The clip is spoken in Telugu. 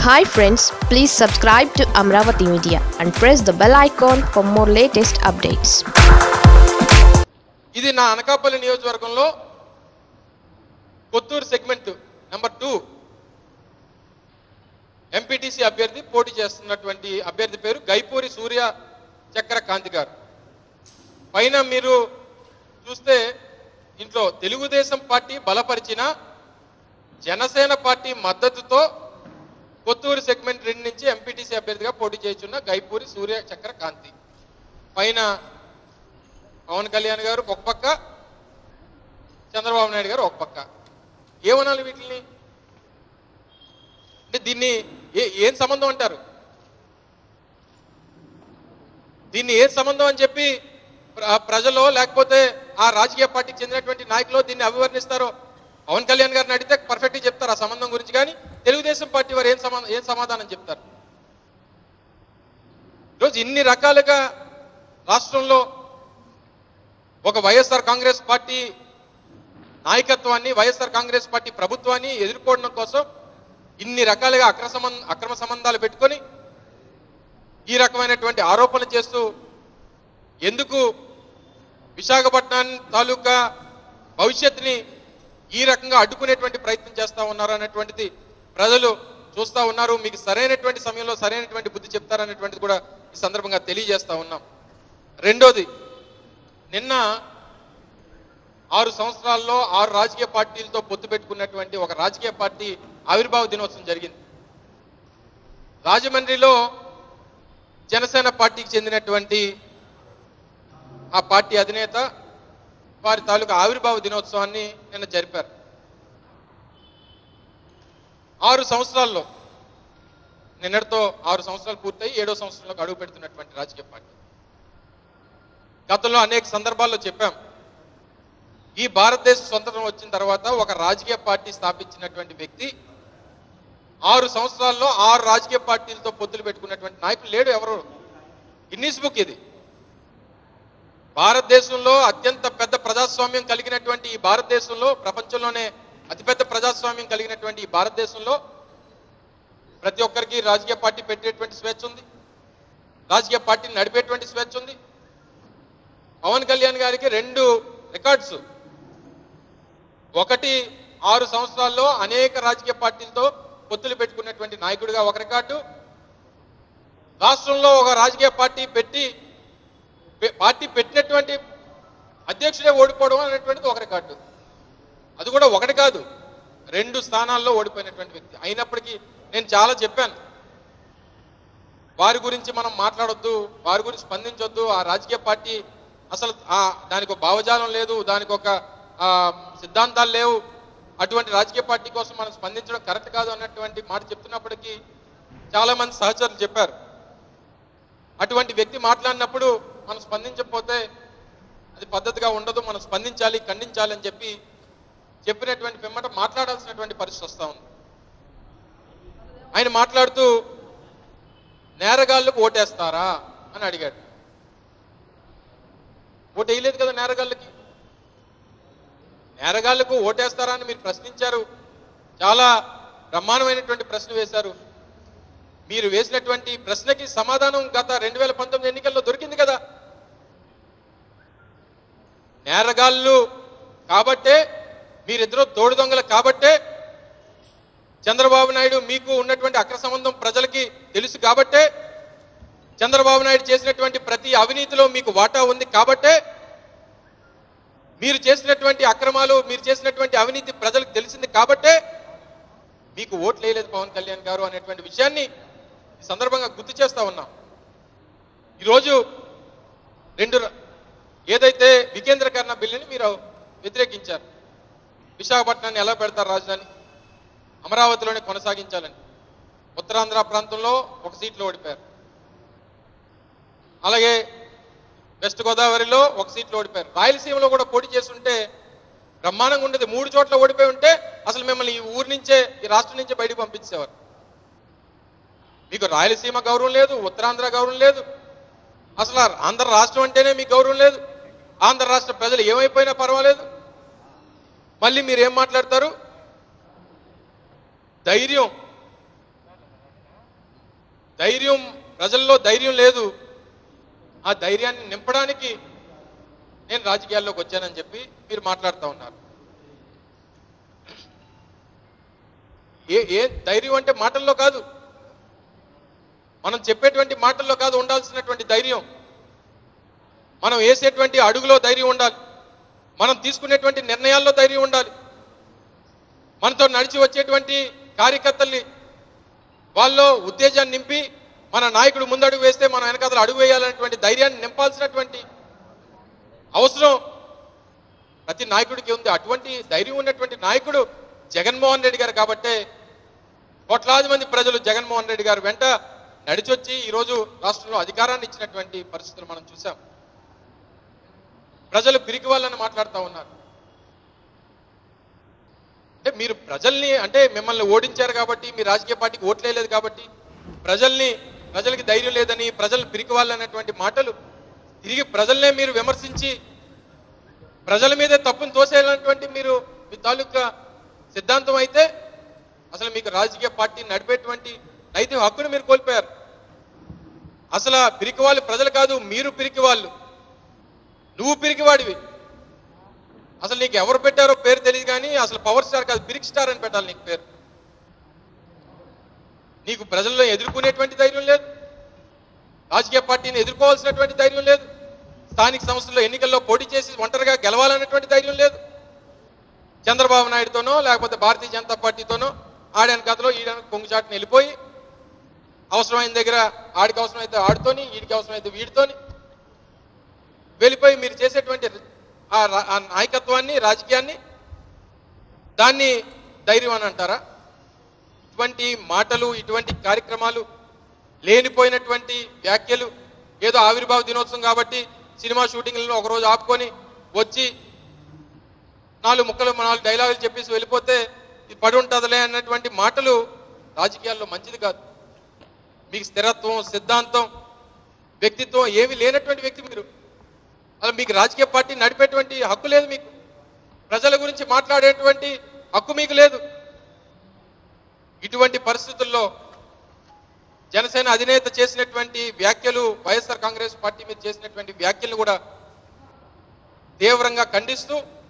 hi friends please subscribe to Amaravati media and press the bell icon for more latest updates ఇది నా అనకాపల్లి నియోజకవర్గంలో Kothuru segment number two MPTC అభ్యర్థి పోటీ చేస్తున్నటువంటి అభ్యర్థి పేరు గైపూరి సూర్య చక్ర కాంతి గారు పైన మీరు చూస్తే ఇంట్లో తెలుగుదేశం పార్టీ బలపరిచిన జనసేన పార్టీ మద్దతుతో కొత్తూరు సెగ్మెంట్ రెండు నుంచి ఎంపీటీసీ అభ్యర్థిగా పోటీ చేస్తున్న గైపూరి సూర్య చక్ర కాంతి పైన పవన్ కళ్యాణ్ గారు ఒక పక్క చంద్రబాబు నాయుడు గారు ఒక పక్క ఏమనాలి వీటిని అంటే దీన్ని ఏ ఏం సంబంధం అంటారు దీన్ని ఏ సంబంధం అని చెప్పి ప్ర- ప్రజలు లేకపోతే ఆ రాజకీయ పార్టీకి చెందినటువంటి నాయకులు దీన్ని అభివర్ణిస్తారో పవన్ కళ్యాణ్ గారిని అడిగితే పర్ఫెక్ట్గా చెప్తారు ఆ సంబంధం గురించి కానీ తెలుగుదేశం పార్టీ వారు ఏం సమాధానం ఏం సమాధానం చెప్తారు ఈరోజు ఇన్ని రకాలుగా రాష్ట్రంలో ఒక వైఎస్ఆర్ కాంగ్రెస్ పార్టీ నాయకత్వాన్ని వైఎస్ఆర్ కాంగ్రెస్ పార్టీ ప్రభుత్వాన్ని ఎదుర్కోవడం కోసం ఇన్ని రకాలుగా అక్రమ సంబంధ అక్రమ సంబంధాలు పెట్టుకొని ఈ రకమైనటువంటి ఆరోపణలు చేస్తూ ఎందుకు విశాఖపట్నం తాలూకా భవిష్యత్తుని ఈ రకంగా అడ్డుకునేటువంటి ప్రయత్నం చేస్తా ఉన్నారు అనేటువంటిది ప్రజలు చూస్తా ఉన్నారు మీకు సరైనటువంటి సమయంలో సరైనటువంటి బుద్ధి చెప్తారనేటువంటిది కూడా ఈ సందర్భంగా తెలియజేస్తా ఉన్నాం రెండోది నిన్న ఆరు సంవత్సరాల్లో ఆరు రాజకీయ పార్టీలతో పొత్తు పెట్టుకున్నటువంటి ఒక రాజకీయ పార్టీ ఆవిర్భావ దినోత్సవం జరిగింది రాజమండ్రిలో జనసేన పార్టీకి చెందినటువంటి ఆ పార్టీ అధినేత వారి తాలూకా ఆవిర్భావ దినోత్సవాన్ని నిన్న జరిపారు ఆరు సంవత్సరాల్లో నిన్నటితో ఆరు సంవత్సరాలు పూర్తయి ఏడో సంవత్సరంలోకి అడుగు పెడుతున్నటువంటి రాజకీయ పార్టీ గతంలో అనేక సందర్భాల్లో చెప్పాం ఈ భారతదేశ స్వతంత్రం వచ్చిన తర్వాత ఒక రాజకీయ పార్టీ స్థాపించినటువంటి వ్యక్తి ఆరు సంవత్సరాల్లో ఆరు రాజకీయ పార్టీలతో పొత్తులు పెట్టుకున్నటువంటి నాయకులు లేడు ఎవరు గిన్నీస్ బుక్ ఇది భారతదేశంలో అత్యంత పెద్ద ప్రజాస్వామ్యం కలిగినటువంటి ఈ భారతదేశంలో ప్రపంచంలోనే అతిపెద్ద ప్రజాస్వామ్యం కలిగినటువంటి ఈ భారతదేశంలో ప్రతి ఒక్కరికి రాజకీయ పార్టీ పెట్టేటువంటి స్వేచ్ఛ ఉంది రాజకీయ పార్టీని నడిపేటువంటి స్వేచ్ఛ ఉంది పవన్ కళ్యాణ్ గారికి రెండు రికార్డ్స్ ఒకటి ఆరు సంవత్సరాల్లో అనేక రాజకీయ పార్టీలతో పొత్తులు పెట్టుకున్నటువంటి నాయకుడిగా ఒక రికార్డు రాష్ట్రంలో ఒక రాజకీయ పార్టీ పెట్టి పె- పార్టీ పెట్టినటువంటి అధ్యక్షుడే ఓడిపోవడం అనేటువంటిది ఒక రికార్డు అది కూడా ఒకటి కాదు రెండు స్థానాల్లో ఓడిపోయినటువంటి వ్యక్తి అయినప్పటికీ నేను చాలా చెప్పాను వారి గురించి మనం మాట్లాడొద్దు వారి గురించి స్పందించొద్దు ఆ రాజకీయ పార్టీ అసలు ఆ దానికి ఒక భావజాలం లేదు దానికి ఒక ఆ, సిద్ధాంతాలు లేవు అటువంటి రాజకీయ పార్టీ కోసం మనం స్పందించడం కరెక్ట్ కాదు అన్నటువంటి మాట చెప్తున్నప్పటికీ చాలా మంది సహచరులు చెప్పారు అటువంటి వ్యక్తి మాట్లాడినప్పుడు మనం స్పందించకపోతే అది పద్ధతిగా ఉండదు మనం స్పందించాలి ఖండించాలి అని చెప్పి చెప్పినటువంటి పిమ్మట మాట్లాడాల్సినటువంటి పరిస్థితి వస్తా ఉంది ఆయన మాట్లాడుతూ నేరగాళ్ళకు ఓటేస్తారా అని అడిగాడు ఓటు వేయలేదు కదా నేరగాళ్ళకి నేరగాళ్లకు ఓటేస్తారా అని మీరు ప్రశ్నించారు చాలా బ్రహ్మాండమైనటువంటి ప్రశ్న వేశారు మీరు వేసినటువంటి ప్రశ్నకి సమాధానం గత రెండు వేల పంతొమ్మిది ఎన్నికల్లో దొరికింది కదా నేరగాళ్ళు కాబట్టే మీరిద్దరూ తోడు దొంగలు కాబట్టే చంద్రబాబు నాయుడు మీకు ఉన్నటువంటి అక్ర సంబంధం ప్రజలకి తెలుసు కాబట్టే చంద్రబాబు నాయుడు చేసినటువంటి ప్రతి అవినీతిలో మీకు వాటా ఉంది కాబట్టే మీరు చేసినటువంటి అక్రమాలు మీరు చేసినటువంటి అవినీతి ప్రజలకు తెలిసింది కాబట్టే మీకు ఓట్లు వేయలేదు పవన్ కళ్యాణ్ గారు అనేటువంటి విషయాన్ని ఈ సందర్భంగా గుర్తు చేస్తా ఉన్నాం ఈరోజు రెండు ర- ఏదైతే వికేంద్రీకరణ బిల్లుని మీరు వ్యతిరేకించారు విశాఖపట్నాన్ని ఎలా పెడతారు రాజధాని అమరావతిలోనే కొనసాగించాలని ఉత్తరాంధ్ర ప్రాంతంలో ఒక సీట్లో ఓడిపోయారు అలాగే వెస్ట్ గోదావరిలో ఒక సీట్లో ఓడిపోయారు రాయలసీమలో కూడా పోటీ చేస్తుంటే బ్రహ్మాండంగా ఉండేది మూడు చోట్ల ఓడిపోయి ఉంటే అసలు మిమ్మల్ని ఈ ఊరు నుంచే ఈ రాష్ట్రం నుంచే బయటకు పంపించేవారు మీకు రాయలసీమ గౌరవం లేదు ఉత్తరాంధ్ర గౌరవం లేదు అసలు ఆ ఆంధ్ర రాష్ట్రం అంటేనే మీకు గౌరవం లేదు ఆంధ్ర రాష్ట్ర ప్రజలు ఏమైపోయినా పర్వాలేదు మళ్ళీ మీరు ఏం మాట్లాడతారు ధైర్యం ధైర్యం ప్రజల్లో ధైర్యం లేదు ఆ ధైర్యాన్ని నింపడానికి నేను రాజకీయాల్లోకి వచ్చానని చెప్పి మీరు మాట్లాడుతూ ఉన్నారు ఏ ఏ ధైర్యం అంటే మాటల్లో కాదు మనం చెప్పేటువంటి మాటల్లో కాదు ఉండాల్సినటువంటి ధైర్యం మనం వేసేటువంటి అడుగులో ధైర్యం ఉండాలి మనం తీసుకునేటువంటి నిర్ణయాల్లో ధైర్యం ఉండాలి మనతో నడిచి వచ్చేటువంటి కార్యకర్తల్ని వాళ్ళలో ఉత్తేజాన్ని నింపి మన నాయకుడు ముందడుగు వేస్తే మనం వెనకాతలు అడుగు వేయాలనేటువంటి ధైర్యాన్ని నింపాల్సినటువంటి అవసరం ప్రతి నాయకుడికి ఉంది అటువంటి ధైర్యం ఉన్నటువంటి నాయకుడు జగన్మోహన్ రెడ్డి గారు కాబట్టే కోట్లాది మంది ప్రజలు జగన్మోహన్ రెడ్డి గారు వెంట నడిచొచ్చి ఈరోజు రాష్ట్రంలో అధికారాన్ని ఇచ్చినటువంటి పరిస్థితులు మనం చూసాం ప్రజలు పిరికి వాళ్ళని మాట్లాడుతూ ఉన్నారు అంటే మీరు ప్రజల్ని అంటే మిమ్మల్ని ఓడించారు కాబట్టి మీ రాజకీయ పార్టీకి ఓట్లేదు కాబట్టి ప్రజల్ని ప్రజలకి ధైర్యం లేదని ప్రజలు పిరికి వాళ్ళనేటువంటి మాటలు తిరిగి ప్రజల్నే మీరు విమర్శించి ప్రజల మీదే తప్పును తోసేయాలన్నటువంటి మీరు మీ తాలూకా సిద్ధాంతం అయితే అసలు మీకు రాజకీయ పార్టీ నడిపేటువంటి నైతిక హక్కును మీరు కోల్పోయారు అసలు ఆ పిరికి వాళ్ళు ప్రజలు కాదు మీరు పిరికి వాళ్ళు నువ్వు పిరికివాడివి అసలు నీకు ఎవరు పెట్టారో పేరు తెలియదు కానీ అసలు పవర్ స్టార్ కాదు పిరిక్ స్టార్ అని పెట్టాలి నీకు పేరు నీకు ప్రజల్లో ఎదుర్కొనేటువంటి ధైర్యం లేదు రాజకీయ పార్టీని ఎదుర్కోవాల్సినటువంటి ధైర్యం లేదు స్థానిక సంస్థల్లో ఎన్నికల్లో పోటీ చేసి ఒంటరిగా గెలవాలనేటువంటి ధైర్యం లేదు చంద్రబాబు నాయుడుతోనో లేకపోతే భారతీయ జనతా పార్టీతోనో ఆడాని కథలో ఈడని కొంగుచాటుని వెళ్ళిపోయి అవసరమైన దగ్గర ఆడికి అవసరమైతే ఆడుతోని వీడికి అవసరమైతే వీడితోని వెళ్ళిపోయి మీరు చేసేటువంటి ఆ రా- ఆ నాయకత్వాన్ని రాజకీయాన్ని దాన్ని ధైర్యం అని అంటారా ఇటువంటి మాటలు ఇటువంటి కార్యక్రమాలు లేనిపోయినటువంటి వ్యాఖ్యలు ఏదో ఆవిర్భావ దినోత్సవం కాబట్టి సినిమా షూటింగ్లను ఒకరోజు ఆపుకొని వచ్చి నాలుగు ముక్కలు నాలుగు డైలాగులు చెప్పేసి వెళ్ళిపోతే ఇది పడి ఉంటుందిలే అన్నటువంటి మాటలు రాజకీయాల్లో మంచిది కాదు మీకు స్థిరత్వం సిద్ధాంతం వ్యక్తిత్వం ఏమీ లేనటువంటి వ్యక్తి మీరు అసలు మీకు రాజకీయ పార్టీ నడిపేటువంటి హక్కు లేదు మీకు ప్రజల గురించి మాట్లాడేటువంటి హక్కు మీకు లేదు ఇటువంటి పరిస్థితుల్లో జనసేన అధినేత చేసినటువంటి వ్యాఖ్యలు వైఎస్ఆర్ కాంగ్రెస్ పార్టీ మీద చేసినటువంటి వ్యాఖ్యలు కూడా తీవ్రంగా ఖండిస్తూ